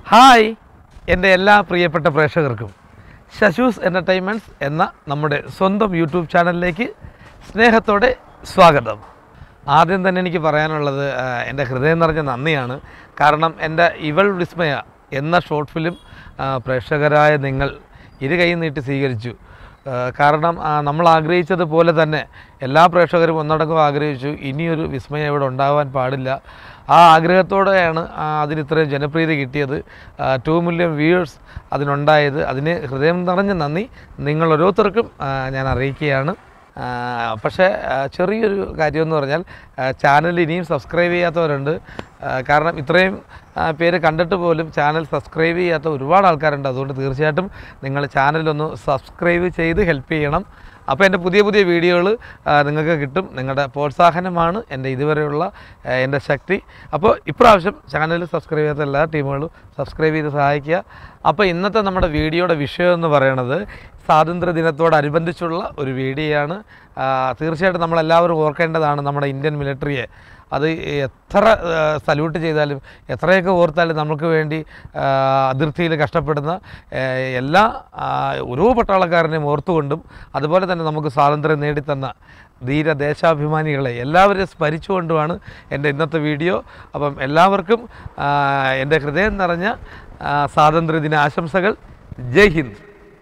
Hi എൻ്റെ എല്ലാ പ്രിയപ്പെട്ട പ്രേക്ഷകർക്കും ശശൂസ് എൻ്റർടൈൻമെൻറ്റ്സ് എന്ന നമ്മുടെ സ്വന്തം യൂട്യൂബ് ചാനലിലേക്ക് സ്നേഹത്തോടെ സ്വാഗതം ആദ്യം തന്നെ എനിക്ക് പറയാനുള്ളത് ആ, എൻ്റെ ഹൃദയം നിറഞ്ഞ നന്ദിയാണ് കാരണം എൻ്റെ ഇവൾ വിസ്മയ എന്ന ഷോർട്ട് ഫിലിം ആ, പ്രേക്ഷകരായ നിങ്ങൾ ഇരു കൈ നീട്ടി സ്വീകരിച്ചു ആ, കാരണം ആ, നമ്മൾ ആഗ്രഹിച്ചതുപോലെ തന്നെ എല്ലാ പ്രേക്ഷകരും ഒന്നടങ്കം ആഗ്രഹിച്ചു ഇനിയൊരു വിസ്മയം ഇവിടെ ഉണ്ടാവാൻ പാടില്ല ആ ആഗ്രഹത്തോടെയാണ് ആ, അതിന് ഇത്രയും ജനപ്രീതി കിട്ടിയത് ടു മില്യൺ വ്യൂവേഴ്സ് അതിനുണ്ടായത് അതിന് ഹൃദയം നിറഞ്ഞ നന്ദി നിങ്ങൾ ഓരോരുത്തർക്കും ആ, ഞാൻ അറിയിക്കുകയാണ് ആ, പക്ഷേ ആ, ചെറിയൊരു കാര്യമെന്ന് പറഞ്ഞാൽ ചാനൽ ഇനിയും സബ്സ്ക്രൈബ് ചെയ്യാത്തവരുണ്ട് ആ, കാരണം ഇത്രയും ആ, പേര് കണ്ടിട്ട് പോലും ചാനൽ സബ്സ്ക്രൈബ് ചെയ്യാത്ത ഒരുപാട് ആൾക്കാരുണ്ട് അതുകൊണ്ട് തീർച്ചയായിട്ടും നിങ്ങൾ ചാനലൊന്ന് സബ്സ്ക്രൈബ് ചെയ്ത് ഹെൽപ്പ് ചെയ്യണം അപ്പോൾ എൻ്റെ പുതിയ പുതിയ വീഡിയോകൾ നിങ്ങൾക്ക് കിട്ടും നിങ്ങളുടെ പ്രോത്സാഹനമാണ് എൻ്റെ ഇതുവരെയുള്ള ആ, എൻ്റെ ശക്തി അപ്പോൾ ഇപ്രാവശ്യം ചാനൽ സബ്സ്ക്രൈബ് ചെയ്യാത്ത എല്ലാ ടീമുകളും സബ്സ്ക്രൈബ് ചെയ്ത് സഹായിക്കുക അപ്പോൾ ഇന്നത്തെ നമ്മുടെ വീഡിയോയുടെ വിഷയം എന്ന് പറയുന്നത് സ്വാതന്ത്ര്യ ദിനത്തോടനുബന്ധിച്ചുള്ള ഒരു വീഡിയോയാണ് ആ, തീർച്ചയായിട്ടും നമ്മളെല്ലാവരും ഓർക്കേണ്ടതാണ് നമ്മുടെ ഇന്ത്യൻ മിലിറ്ററിയെ അത് എത്ര സല്യൂട്ട് ചെയ്താലും എത്രയൊക്കെ ഓർത്താലും നമുക്ക് വേണ്ടി ആ, അതിർത്തിയിൽ കഷ്ടപ്പെടുന്ന ആ, എല്ലാ ആ, ഓരോ പട്ടാളക്കാരനെയും ഓർത്തുകൊണ്ടും അതുപോലെ തന്നെ നമുക്ക് സ്വാതന്ത്ര്യം നേടിത്തന്ന ധീര ദേശാഭിമാനികളെ എല്ലാവരെയും സ്മരിച്ചുകൊണ്ടുമാണ് എൻ്റെ ഇന്നത്തെ വീഡിയോ അപ്പം എല്ലാവർക്കും ആ, എൻ്റെ ഹൃദയം നിറഞ്ഞ ആ, സ്വാതന്ത്ര്യദിന ആശംസകൾ ജയ് ഹിന്ദ്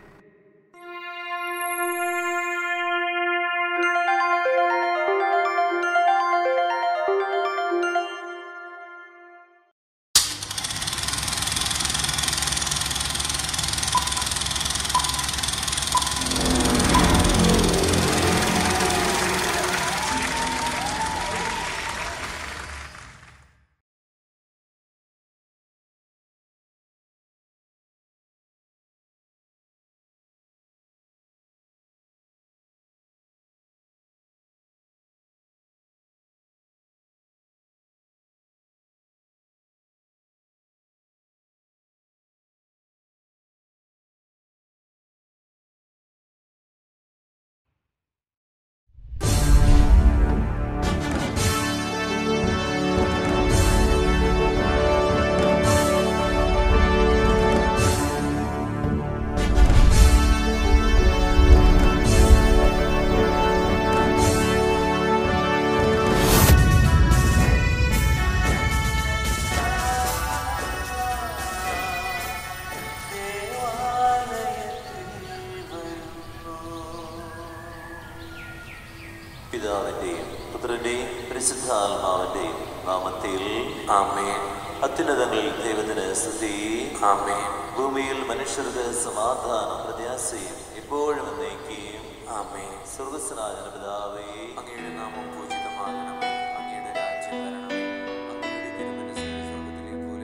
പിതാവിന്റെയും പുത്രന്റെയും പരിശുദ്ധാത്മാവിന്റെയും നാമത്തിൽ ആമേൻ അത്യുന്നതങ്ങളിൽ ദൈവത്തിന് സ്തുതി ആമേൻ ഭൂമിയിൽ മനുഷ്യർക്ക് സമാധാനം പ്രത്യാശയും ഇപ്പോഴും എന്നേക്കും ആമേൻ സ്വർഗസ്വനായ പിതാവേ അങ്ങയുടെ നാമം പൂജിതമാകണമേ അങ്ങയുടെ രാജ്യം വരണമേ അങ്ങയുടെ തിരുമനസ് സ്വർഗത്തിലെ പോലെ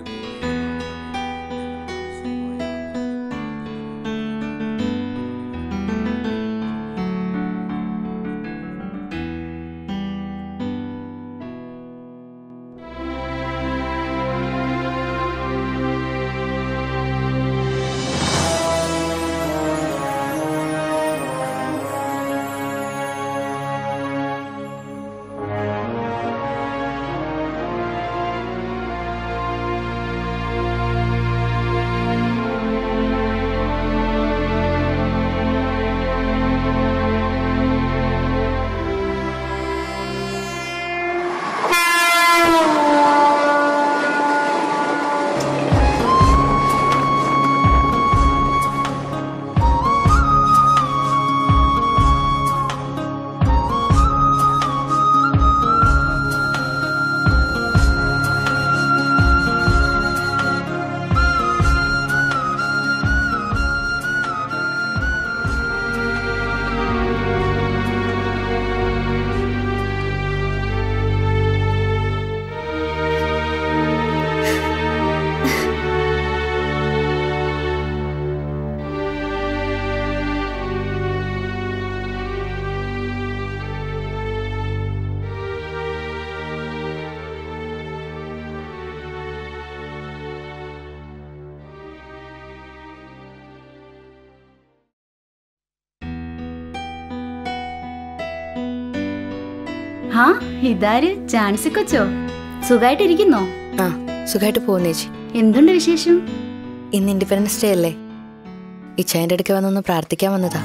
ഹാ ഇതാര് ചാൻസി കൊച്ചോ സുഖായിട്ടിരിക്കുന്നോ ആ സുഖമായിട്ട് പോകുന്നേച്ചി എന്തുണ്ട് വിശേഷം ഇന്ന് ഇൻഡിപെൻഡൻസ് ഡേ അല്ലേ ഇച്ചായൻ്റെ അടുക്ക വന്നൊന്ന് പ്രാർത്ഥിക്കാൻ വന്നതാ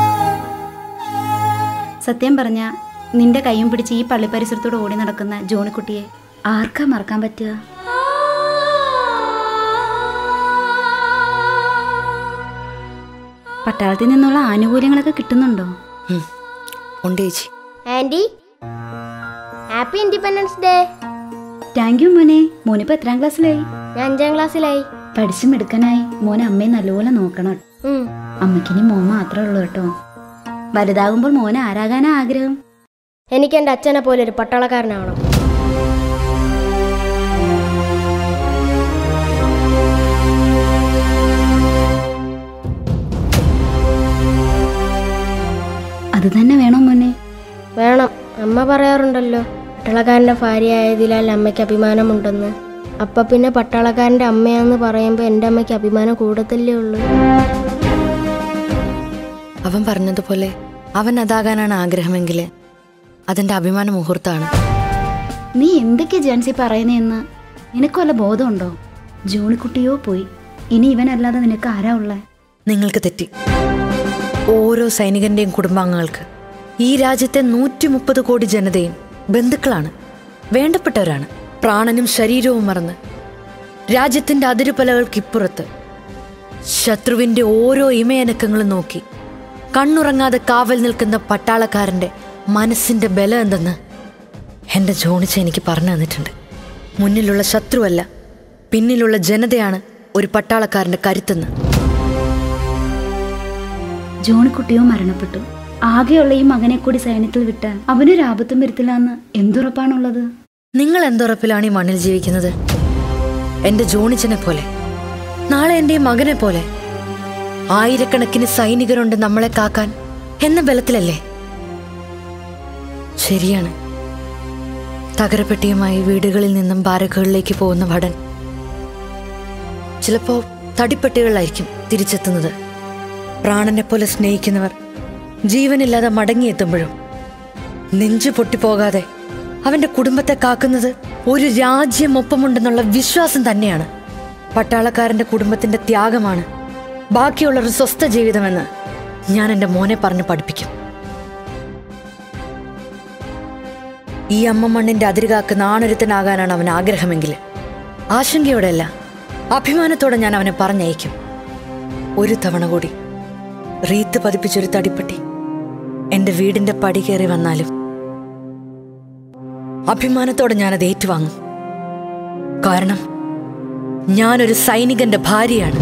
സത്യം പറഞ്ഞ നിന്റെ കൈയും പിടിച്ച് ഈ പള്ളി പരിസരത്തൂടെ ഓടി നടക്കുന്ന ജോണിക്കുട്ടിയെ ആർക്കാ മറക്കാൻ പറ്റുക പട്ടാളത്തിൽ നിന്നുള്ള ആനുകൂല്യങ്ങളൊക്കെ കിട്ടുന്നുണ്ടോ ഉം. ഉണ്ട് ചേച്ചി aunty happy independence day thank you മോനെ മോനിപ്പോ എത്രാം ക്ലാസ്സിലായി ഞാൻ അഞ്ചാം ക്ലാസ്സിലായി പഠിച്ചു മിടുക്കനായി മോനെ അമ്മയെ നല്ലപോലെ നോക്കണം ഉം. അമ്മയ്ക്കിനി മോൻ മാത്രമേ ഉള്ളൂ കേട്ടോ വലുതാകുമ്പോൾ മോനെ ആരാകാനാ ആഗ്രഹം എനിക്ക് എൻ്റെ അച്ഛനെ പോലെ ഒരു പട്ടാളക്കാരനാവണം അത് തന്നെ വേണം മോനെ വേണം അമ്മ പറയാറുണ്ടല്ലോ പട്ടാളക്കാരൻ്റെ ഭാര്യയായതിനാൽ അമ്മയ്ക്ക് അഭിമാനമുണ്ടെന്ന് അപ്പൊ പിന്നെ പട്ടാളക്കാരൻ്റെ അമ്മയാന്ന് പറയുമ്പോൾ എൻ്റെ അമ്മയ്ക്ക് അഭിമാനം കൂടത്തല്ലേ ഉള്ളൂ അവൻ പറഞ്ഞതുപോലെ അവൻ അതാകാനാണ് ആഗ്രഹമെങ്കിൽ അതിൻ്റെ അഭിമാന മുഹൂർത്തമാണ് നീ എന്തൊക്കെയാ ജാൻസി പറയുന്നതെന്ന് നിനക്ക് വല്ല ബോധമുണ്ടോ ജോണിക്കുട്ടിയോ പോയി ഇനി ഇവനല്ലാതെ നിനക്ക് ആരാ ഉള്ളേ നിങ്ങൾക്ക് തെറ്റി ഓരോ സൈനികന്റെയും കുടുംബാംഗങ്ങൾക്ക് ഈ രാജ്യത്തെ നൂറ്റി മുപ്പത് കോടി ജനതയും ബന്ധുക്കളാണ് വേണ്ടപ്പെട്ടവരാണ് പ്രാണനും ശരീരവും മറന്ന് രാജ്യത്തിന്റെ അതിരുപലകൾക്കിപ്പുറത്ത് ശത്രുവിന്റെ ഓരോ ഇമയനക്കങ്ങളും നോക്കി കണ്ണുറങ്ങാതെ കാവൽ നിൽക്കുന്ന പട്ടാളക്കാരന്റെ മനസ്സിന്റെ ബലം എന്തെന്ന് എന്റെ ജോണിച്ച എനിക്ക് പറഞ്ഞു തന്നിട്ടുണ്ട് മുന്നിലുള്ള ശത്രുവല്ല പിന്നിലുള്ള ജനതയാണ് ഒരു പട്ടാളക്കാരന്റെ കരുത്തെന്ന് ജോണിക്കുട്ടിയോ മരണപ്പെട്ടു ആകെയുള്ള ഈ മകനെ കൂടി സൈന്യത്തിൽ വിട്ട അവനൊരു ആപത്തും വരുത്തില്ല എന്ന് എന്തുറപ്പാണുള്ളത് നിങ്ങൾ എന്തുറപ്പിലാണ് ഈ മണ്ണിൽ ജീവിക്കുന്നത് എന്റെ ജോണിച്ചനെ പോലെ നാളെ എന്റെ ഈ മകനെ പോലെ ആയിരക്കണക്കിന് സൈനികരുണ്ട് നമ്മളെ കാക്കാൻ എന്ന ബലത്തിലല്ലേ ശരിയാണ് തകരപ്പെട്ടിയുമായി വീടുകളിൽ നിന്നും ബാരക്കുകളിലേക്ക് പോകുന്ന ഭടൻ ചിലപ്പോ തടിപ്പെട്ടികളിലായിരിക്കും തിരിച്ചെത്തുന്നത് പ്രാണനെ പോലെ സ്നേഹിക്കുന്നവർ ജീവനില്ലാതെ മടങ്ങിയെത്തുമ്പോഴും നെഞ്ചു പൊട്ടിപ്പോകാതെ അവന്റെ കുടുംബത്തെ കാക്കുന്നത് ഒരു രാജ്യം ഒപ്പമുണ്ടെന്നുള്ള വിശ്വാസം തന്നെയാണ് പട്ടാളക്കാരന്റെ കുടുംബത്തിന്റെ ത്യാഗമാണ് ബാക്കിയുള്ളവർ സ്വസ്ഥ ജീവിതമെന്ന് ഞാൻ എൻ്റെ മോനെ പറഞ്ഞ് പഠിപ്പിക്കും ഈ അമ്മ മണ്ണിന്റെ അതിര് കാക്കുന്ന ആണൊരുത്തനാകാനാണ് അവൻ ആഗ്രഹമെങ്കിൽ ആശങ്കയോടെയല്ല അഭിമാനത്തോടെ ഞാൻ അവനെ പറഞ്ഞയക്കും ഒരു തവണ കൂടി റീത്ത് പതിപ്പിച്ചൊരു തടിപ്പെട്ടി എന്റെ വീടിന്റെ പടി കയറി വന്നാലും അഭിമാനത്തോടെ ഞാനത് ഏറ്റുവാങ്ങും കാരണം ഞാനൊരു സൈനികന്റെ ഭാര്യയാണ്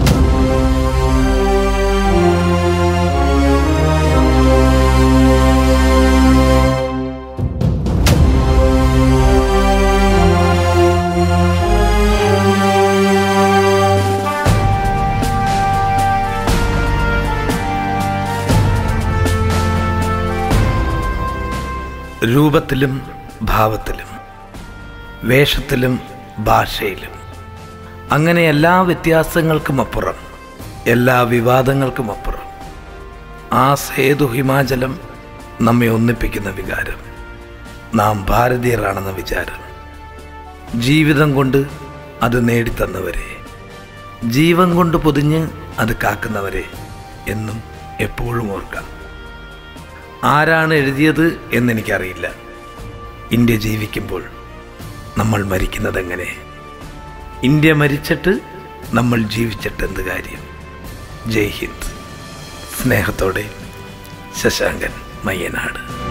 രൂപത്തിലും ഭാവത്തിലും വേഷത്തിലും ഭാഷയിലും അങ്ങനെ എല്ലാ വ്യത്യാസങ്ങൾക്കും അപ്പുറം എല്ലാ വിവാദങ്ങൾക്കും അപ്പുറം ആ സേതു ഹിമാചലം നമ്മെ ഒന്നിപ്പിക്കുന്ന വികാരം നാം ഭാരതീയരാണെന്ന വിചാരം ജീവിതം കൊണ്ട് അത് നേടിത്തന്നവരെ ജീവൻ കൊണ്ട് പൊതിഞ്ഞ് അത് കാക്കുന്നവരെ എന്നും എപ്പോഴും ഓർക്കാം ആരാണ് എഴുതിയത് എന്നെനിക്കറിയില്ല ഇന്ത്യ ജീവിക്കുമ്പോൾ നമ്മൾ മരിക്കുന്നത് എങ്ങനെ ഇന്ത്യ മരിച്ചിട്ട് നമ്മൾ ജീവിച്ചിട്ട് എന്ത് കാര്യം ജയ് ഹിന്ദ് സ്നേഹത്തോടെ ശശാങ്കൻ മയ്യനാട്